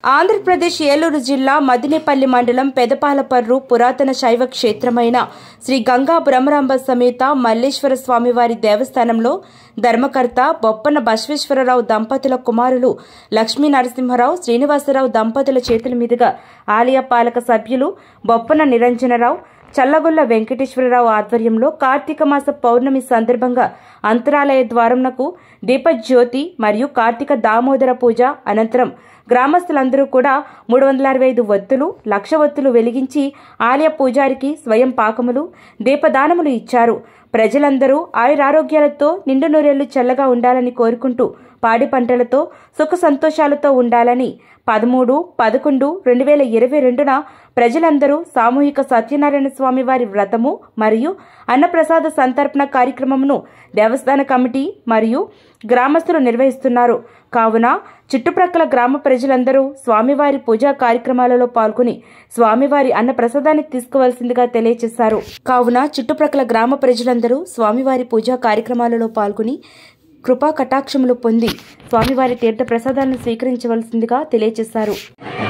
ఆంధ్రప్రదేశ్ ఏలూరు జిల్లా మదినేపల్లి మండలం పెదపాలపర్రు పురాతన శైవ క్షేత్రమైన శ్రీ గంగా బ్రహ్మరాంబ సమేత మల్లేశ్వర స్వామివారి దేవస్థానంలో ధర్మకర్త బొప్పన బసవేశ్వరరావు దంపతుల కుమారులు లక్ష్మీ నరసింహరావు శ్రీనివాసరావు దంపతుల చేతుల మీదుగా ఆలయ పాలక సభ్యులు బొప్పన నిరంజనరావు చల్లగొల్ల వెంకటేశ్వరరావు ఆధ్వర్యంలో కార్తీక మాస పౌర్ణమి సందర్భంగా అంతరాలయ ద్వారంనకు దీపజ్యోతి మరియు కార్తీక దామోదర పూజ అనంతరం గ్రామస్తులందరూ కూడా మూడు వందల అరవై ఐదు వత్తులు లక్ష వత్తులు వెలిగించి ఆలయ పూజారికి స్వయం పాకములు దీపదానములు ఇచ్చారు ప్రజలందరూ ఆయురారోగ్యాలతో నిండు నూరేళ్లు చల్లగా ఉండాలని కోరుకుంటూ పాడి పంటలతో సుఖ సంతోషాలతో ఉండాలని పదమూడు పదకొండు రెండు వేల ఇరవై రెండున ప్రజలందరూ సామూహిక సత్యనారాయణ స్వామి వారి వ్రతము మరియు అన్నప్రసాద సంతర్పణ కార్యక్రమమును దేవస్థాన కమిటీ మరియు గ్రామస్తులు నిర్వహిస్తున్నారు కావున చుట్టుప్రక్కల గ్రామ ప్రజలందరూ స్వామివారి పూజా కార్యక్రమాలలో పాల్గొని స్వామివారి అన్న ప్రసాదాన్ని తీసుకోవాల్సిందిగా తెలియజేశారు కావున చుట్టుప్రక్కల గ్రామ ప్రజలందరూ స్వామివారి పూజా కార్యక్రమాలలో పాల్గొని కృపా కటాక్షములు పొంది స్వామివారి తీర్థ ప్రసాదాలను స్వీకరించవలసిందిగా తెలియజేశారు